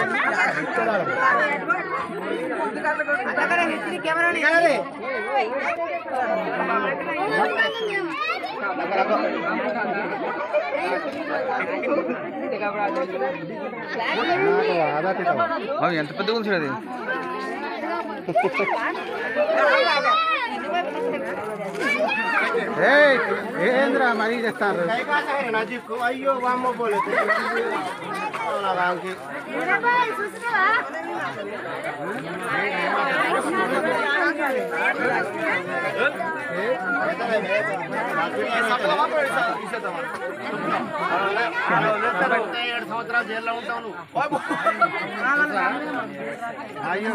అవి ఎంత పెద్ద కూల్చాడు అది ఏంద్రా మరీ చేస్తారు అయ్యో వామ్మ పోలే దానికి ఏడు సంవత్సరాలు జైల్లో ఉంటావు నువ్వు అయ్యో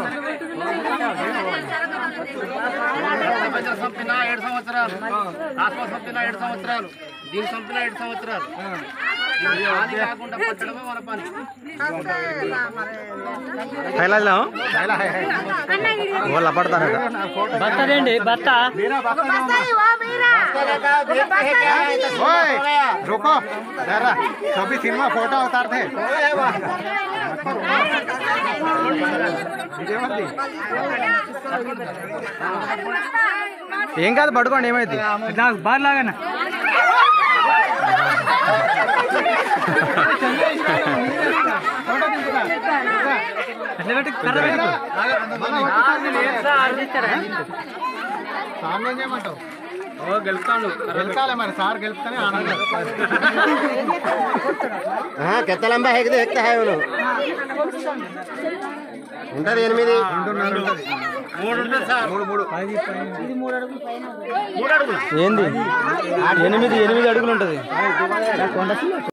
చంపిన ఏడు సంవత్సరాలు ఆత్మ చంపిన ఏడు సంవత్సరాలు దీన్ని చంపిన ఏడు సంవత్సరాలు ఇది హాని కాకుండా పట్టడమే మన పని వాళ్ళు పడతారు బత్తదేంటి బత్త ओए रुको जरा सभी सिनेमा फोटो उतारते ఏం కాదు పడుకోండి ఏమైంది నాకు బాగా లాగానా ఎట్లా పెట్టి కర్ర పెట్టుకో. సార్ ఏం చేయమంటావు ఓ గెలుస్తాడు గెలకాలి మరి సార్ గెలుపుతానే ఆనందం కెత్త లంబా హెక్తే హెక్తే హాయ్ ఉను ఉంటది ఎనిమిది మూడు ఉంటుంది సార్ మూడు మూడు మూడు అడుగులు ఏంది ఎనిమిది ఎనిమిది అడుగులు ఉంటుంది